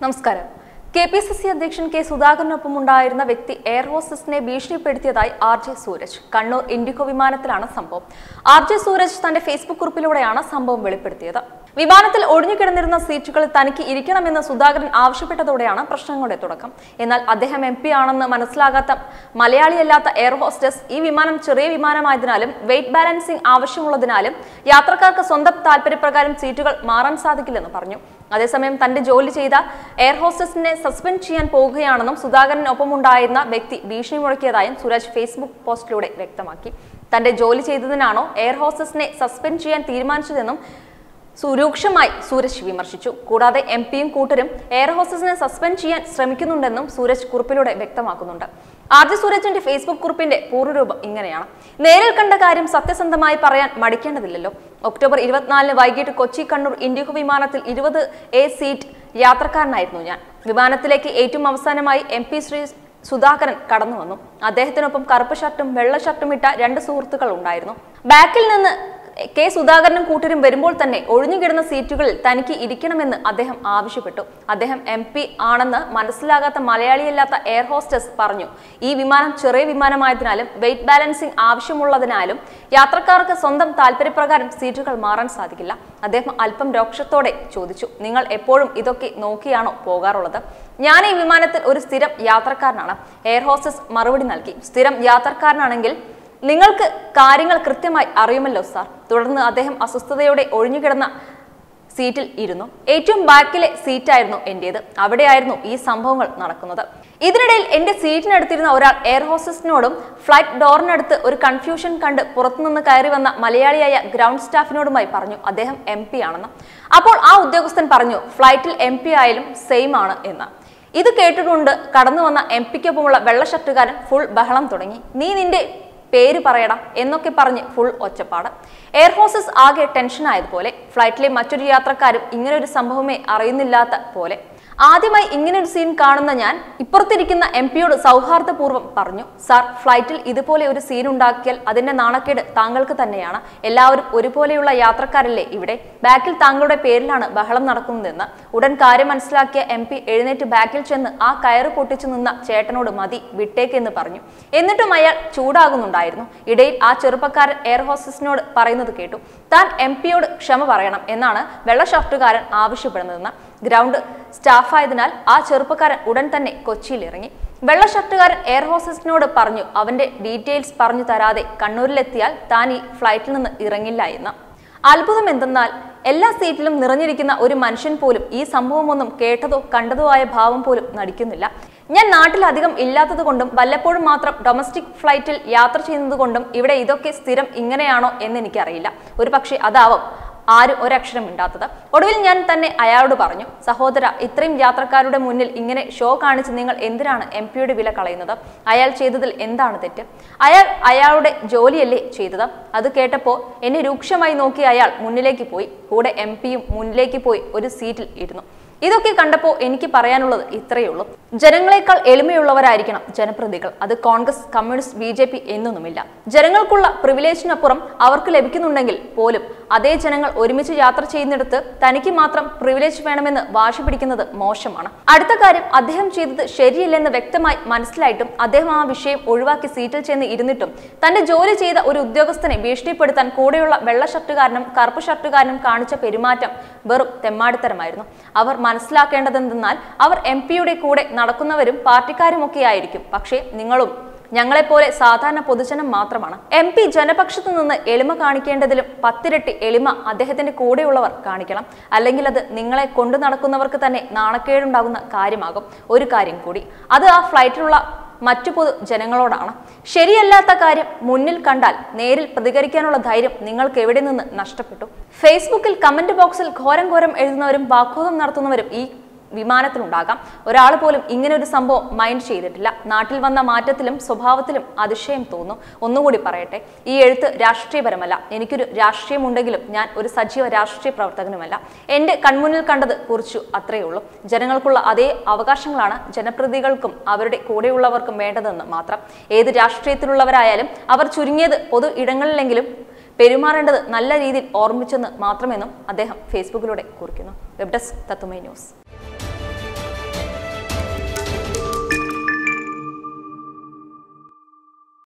നമസ്കാരം K P C C അധ്യക്ഷൻ K സുധാകരനൊപ്പം ഉണ്ടായിരുന്ന വ്യക്തി എയർ ഹോസ്റ്റസിനെ ഭീഷണിപ്പെടുത്തിയതായി ആർ ജെ സൂരജ് കണ്ണൂർ ഇൻഡിഗോ വിമാനത്തിലാണ് സംഭവം ആർ ജെ സൂരജ് തന്റെ ഫേസ്ബുക്ക് കുറിപ്പിലൂടെയാണ് സംഭവം വെളിപ്പെടുത്തിയത് വിമാനത്തിൽ ഒഴിഞ്ഞുകിടന്നിരുന്ന സീറ്റുകളിൽ തനിക്ക് ഇരിക്കണമെന്ന് സുധാകരൻ ആവശ്യപ്പെട്ടതോടെയാണ് പ്രശ്നങ്ങളുടെ തുടക്കം എന്നാൽ അദ്ദേഹം എം പി ആണെന്ന് മനസ്സിലാകാത്ത മലയാളിയല്ലാത്ത എയർ ഹോസ്റ്റസ് ഈ വിമാനം ചെറിയ വിമാനമായതിനാലും വെയിറ്റ് ബാലൻസിംഗ് ആവശ്യമുള്ളതിനാലും യാത്രക്കാർക്ക് സ്വന്തം താല്പര്യപ്രകാരം സീറ്റുകൾ മാറാൻ സാധിക്കില്ലെന്ന് പറഞ്ഞു അതേസമയം തന്റെ ജോലി ചെയ്ത എയർ ഹോസ്റ്റസിനെ സസ്പെൻഡ് ചെയ്യാൻ പോകുകയാണെന്നും സുധാകരനൊപ്പമുണ്ടായിരുന്ന വ്യക്തി ഭീഷണി മുഴക്കിയതായും സുരാജ് ഫേസ്ബുക്ക് പോസ്റ്റിലൂടെ വ്യക്തമാക്കി തന്റെ ജോലി ചെയ്തതിനാണോ എയർ ഹോസ്റ്റസിനെ സസ്പെൻഡ് ചെയ്യാൻ തീരുമാനിച്ചതെന്നും സുരൂക്ഷമായി സൂരജ് വിമർശിച്ചു കൂടാതെ എം പിയും കൂട്ടരും എയർ ഹോസ്റ്റസിനെ സസ്പെൻഡ് ചെയ്യാൻ ശ്രമിക്കുന്നുണ്ടെന്നും സൂരജ് കുറിപ്പിലൂടെ വ്യക്തമാക്കുന്നുണ്ട് ആർ ജെ സൂരജിന്റെ ഫേസ്ബുക്ക് കുറിപ്പിന്റെ പൂർവ്വരൂപം ഇങ്ങനെയാണ് നേരിൽ കണ്ട കാര്യം സത്യസന്ധമായി പറയാൻ മടിക്കേണ്ടതില്ലല്ലോ ഒക്ടോബർ ഇരുപത്തിനാലിന് വൈകിട്ട് കൊച്ചി കണ്ണൂർ ഇൻഡിഗോ വിമാനത്തിൽ ഇരുപത് എ സീറ്റ് യാത്രക്കാരനായിരുന്നു ഞാൻ വിമാനത്തിലേക്ക് ഏറ്റവും അവസാനമായി എം പി ശ്രീ സുധാകരൻ കടന്നു വന്നു അദ്ദേഹത്തിനൊപ്പം കറുപ്പ് ഷർട്ടും വെള്ള ഷർട്ടും ഇട്ട രണ്ട് സുഹൃത്തുക്കൾ ഉണ്ടായിരുന്നു ബാക്കിൽ നിന്ന് കെ സുധാകരനും കൂട്ടരും വരുമ്പോൾ തന്നെ ഒഴിഞ്ഞുകിടന്ന സീറ്റുകളിൽ തനിക്ക് ഇരിക്കണമെന്ന് അദ്ദേഹം ആവശ്യപ്പെട്ടു അദ്ദേഹം എം പി ആണെന്ന് മനസ്സിലാകാത്ത മലയാളിയല്ലാത്ത എയർ ഹോസ്റ്റസ് പറഞ്ഞു ഈ വിമാനം ചെറിയ വിമാനമായതിനാലും വെയിറ്റ് ബാലൻസിംഗ് ആവശ്യമുള്ളതിനാലും യാത്രക്കാർക്ക് സ്വന്തം താല്പര്യപ്രകാരം സീറ്റുകൾ മാറാൻ സാധിക്കില്ല അദ്ദേഹം അല്പം രോക്ഷത്തോടെ ചോദിച്ചു നിങ്ങൾ എപ്പോഴും ഇതൊക്കെ നോക്കിയാണോ പോകാറുള്ളത് ഞാൻ ഈ വിമാനത്തിൽ ഒരു സ്ഥിരം യാത്രക്കാരനാണ് എയർ ഹോസ്റ്റസ് മറുപടി നൽകി സ്ഥിരം യാത്രക്കാരനാണെങ്കിൽ നിങ്ങൾക്ക് കാര്യങ്ങൾ കൃത്യമായി അറിയുമല്ലോ സാർ തുടർന്ന് അദ്ദേഹം അസ്വസ്ഥതയോടെ ഒഴിഞ്ഞുകിടന്ന സീറ്റിൽ ഇരുന്നു ഏറ്റവും ബാക്കിലെ സീറ്റായിരുന്നു എന്റേത് അവിടെയായിരുന്നു ഈ സംഭവങ്ങൾ നടക്കുന്നത് ഇതിനിടയിൽ എന്റെ സീറ്റിനടുത്തിരുന്ന ഒരാൾ എയർ ഹോസ്റ്റസിനോടും ഫ്ലൈറ്റ് ഡോറിനടുത്ത് ഒരു കൺഫ്യൂഷൻ കണ്ട് പുറത്തുനിന്ന് കയറി വന്ന മലയാളിയായ ഗ്രൗണ്ട് സ്റ്റാഫിനോടുമായി പറഞ്ഞു അദ്ദേഹം എം പി ആണെന്ന് അപ്പോൾ ആ ഉദ്യോഗസ്ഥൻ പറഞ്ഞു ഫ്ലൈറ്റിൽ എം പി ആയാലും സെയിം ആണ് എന്ന് ഇത് കേട്ടുകൊണ്ട് കടന്നു വന്ന എം പിക്കൊപ്പമുള്ള വെള്ള ഷർട്ടുകാരൻ ഫുൾ ബഹളം തുടങ്ങി നീ നിന്റെ പേര് പറയണം എന്നൊക്കെ പറഞ്ഞ് ഫുൾ ഒച്ചപ്പാട് എയർ ഹോസ്റ്റസ് ആകെ ടെൻഷനായതുപോലെ ഫ്ലൈറ്റിലെ മറ്റൊരു യാത്രക്കാരും ഇങ്ങനൊരു സംഭവമേ അറിയുന്നില്ലാത്ത പോലെ ആദ്യമായി ഇങ്ങനൊരു സീൻ കാണുന്ന ഞാൻ ഇപ്പുറത്തിരിക്കുന്ന എം പിയോട് സൗഹാർദ്ദപൂർവ്വം പറഞ്ഞു സാർ ഫ്ലൈറ്റിൽ ഇതുപോലെ ഒരു സീൻ ഉണ്ടാക്കിയാൽ അതിന്റെ നാണക്കേട് താങ്കൾക്ക് തന്നെയാണ് എല്ലാവരും ഒരുപോലെയുള്ള യാത്രക്കാരല്ലേ ഇവിടെ ബാക്കിൽ താങ്കളുടെ പേരിലാണ് ബഹളം നടക്കുന്നതെന്ന് ഉടൻ കാര്യം മനസ്സിലാക്കിയ എം പി എഴുന്നേറ്റ് ബാക്കിൽ ചെന്ന് ആ കയറ് പൊട്ടിച്ചു നിന്ന ചേട്ടനോട് മതി വിട്ടേക്കെന്ന് പറഞ്ഞു എന്നിട്ടും അയാൾ ചൂടാകുന്നുണ്ടായിരുന്നു ഇടയിൽ ആ ചെറുപ്പക്കാരൻ എയർ ഹോസ്റ്റസിനോട് പറയുന്നത് കേട്ടു താൻ എം പിയോട് ക്ഷമ പറയണം എന്നാണ് വെള്ള ഷർട്ടുകാരൻ ആവശ്യപ്പെടുന്നതെന്ന് ഗ്രൗണ്ട് സ്റ്റാഫായതിനാൽ ആ ചെറുപ്പക്കാരൻ ഉടൻ തന്നെ കൊച്ചിയിൽ ഇറങ്ങി വെള്ള ഷർട്ടുകാരൻ എയർ ഹോസ്റ്റസിനോട് പറഞ്ഞു അവന്റെ ഡീറ്റെയിൽസ് പറഞ്ഞു തരാതെ കണ്ണൂരിലെത്തിയാൽ താൻ ഈ ഫ്ലൈറ്റിൽ നിന്ന് ഇറങ്ങില്ല എന്ന് അത്ഭുതം എന്തെന്നാൽ എല്ലാ സീറ്റിലും നിറഞ്ഞിരിക്കുന്ന ഒരു മനുഷ്യൻ പോലും ഈ സംഭവമൊന്നും കേട്ടതോ കണ്ടതോ ആയ ഭാവം പോലും നടിക്കുന്നില്ല ഞാൻ നാട്ടിൽ അധികം ഇല്ലാത്തത് കൊണ്ടും വല്ലപ്പോഴും മാത്രം ഡൊമസ്റ്റിക് ഫ്ലൈറ്റിൽ യാത്ര ചെയ്യുന്നത് കൊണ്ടും ഇവിടെ ഇതൊക്കെ സ്ഥിരം ഇങ്ങനെയാണോ എന്ന് എനിക്കറിയില്ല ഒരു പക്ഷേ അതാവും ആരും ഒരക്ഷരം മിണ്ടാത്തത് ഒടുവിൽ ഞാൻ തന്നെ അയാളോട് പറഞ്ഞു സഹോദര ഇത്രയും യാത്രക്കാരുടെ മുന്നിൽ ഇങ്ങനെ ഷോ കാണിച്ച് നിങ്ങൾ എന്തിനാണ് എം പിയുടെ വില കളയുന്നത് അയാൾ ചെയ്തതിൽ എന്താണ് തെറ്റ് അയാൾ അയാളുടെ ജോലിയല്ലേ ചെയ്തത് അത് കേട്ടപ്പോൾ എന്നെ രൂക്ഷമായി നോക്കി അയാൾ മുന്നിലേക്ക് പോയി കൂടെ എം പിയും മുന്നിലേക്ക് പോയി ഒരു സീറ്റിൽ ഇരുന്നു ഇതൊക്കെ കണ്ടപ്പോൾ എനിക്ക് പറയാനുള്ളത് ഇത്രയേ ഉള്ളൂ ജനങ്ങളെക്കാൾ എളിമയുള്ളവരായിരിക്കണം ജനപ്രതികൾ അത് Congress communist B J P എന്നൊന്നുമില്ല ജനങ്ങൾക്കുള്ള പ്രിവിലേജിനപ്പുറം അവർക്ക് ലഭിക്കുന്നുണ്ടെങ്കിൽ പോലും അതേ ജനങ്ങൾ ഒരുമിച്ച് യാത്ര ചെയ്യുന്നിടത്ത് തനിക്ക് മാത്രം പ്രിവിലേജ് വേണമെന്ന് വാശി പിടിക്കുന്നത് മോശമാണ് അടുത്ത കാര്യം അദ്ദേഹം ചെയ്തത് ശരിയല്ലെന്ന് വ്യക്തമായി മനസ്സിലായിട്ടും അദ്ദേഹം ആ വിഷയം ഒഴിവാക്കി സീറ്റിൽ ചെന്ന് ഇരുന്നിട്ടും തന്റെ ജോലി ചെയ്ത ഒരു ഉദ്യോഗസ്ഥനെ ഭീഷണിപ്പെടുത്താൻ കൂടെയുള്ള വെള്ള ഷർട്ടുകാരനും കറുപ്പ് ഷർട്ടുകാരനും കാണിച്ച പെരുമാറ്റം വെറും തെമ്മാടിത്തരമായിരുന്നു അവർ മനസ്സിലാക്കേണ്ടതെന്തെന്നാൽ അവർ എം പിയുടെ കൂടെ നടക്കുന്നവരും പാർട്ടിക്കാരുമൊക്കെ ആയിരിക്കും പക്ഷേ നിങ്ങളും ഞങ്ങളെപ്പോലെ സാധാരണ പൊതുജനം മാത്രമാണ് എം പി ജനപക്ഷത്തു നിന്ന് എളിമ കാണിക്കേണ്ടതിലും പത്തിരട്ടി എളിമ അദ്ദേഹത്തിന്റെ കൂടെയുള്ളവർ കാണിക്കണം അല്ലെങ്കിൽ അത് നിങ്ങളെ കൊണ്ടു നടക്കുന്നവർക്ക് തന്നെ നാണക്കേടുണ്ടാകുന്ന കാര്യമാകും ഒരു കാര്യം കൂടി അത് ആ ഫ്ലൈറ്റിലുള്ള മറ്റു പൊതു ജനങ്ങളോടാണ് ശരിയല്ലാത്ത കാര്യം മുന്നിൽ കണ്ടാൽ നേരിൽ പ്രതികരിക്കാനുള്ള ധൈര്യം നിങ്ങൾക്ക് എവിടെ നിന്ന് നഷ്ടപ്പെട്ടു ഫേസ്ബുക്കിൽ കമന്റ് ബോക്സിൽ ഘോരം ഘോരം എഴുതുന്നവരും വാഗ്വാദം നടത്തുന്നവരും ഈ വിമാനത്തിലുണ്ടാകാം ഒരാൾ പോലും ഇങ്ങനെ ഒരു സംഭവം മൈൻഡ് ചെയ്തിട്ടില്ല നാട്ടിൽ വന്ന മാറ്റത്തിലും സ്വഭാവത്തിലും അതിശയം തോന്നുന്നു ഒന്നുകൂടി പറയട്ടെ ഈ എഴുത്ത് രാഷ്ട്രീയപരമല്ല എനിക്കൊരു രാഷ്ട്രീയമുണ്ടെങ്കിലും ഞാൻ ഒരു സജീവ രാഷ്ട്രീയ പ്രവർത്തകനുമല്ല എൻ്റെ കൺമുന്നിൽ കണ്ടത് കുറിച്ചു അത്രയേ ഉള്ളൂ ജനങ്ങൾക്കുള്ള അതേ അവകാശങ്ങളാണ് ജനപ്രതിനിധികൾക്കും അവരുടെ കൂടെയുള്ളവർക്കും വേണ്ടതെന്ന് മാത്രം ഏത് രാഷ്ട്രീയത്തിലുള്ളവരായാലും അവർ ചുരുങ്ങിയത് പൊതു ഇടങ്ങളിലെങ്കിലും പെരുമാറേണ്ടത് നല്ല രീതിയിൽ ഓർമ്മിച്ചെന്ന് മാത്രമെന്നും അദ്ദേഹം ഫേസ്ബുക്കിലൂടെ കുറിക്കുന്നു വെബ് ഡെസ്ക് തത്തുമൈ ന്യൂസ്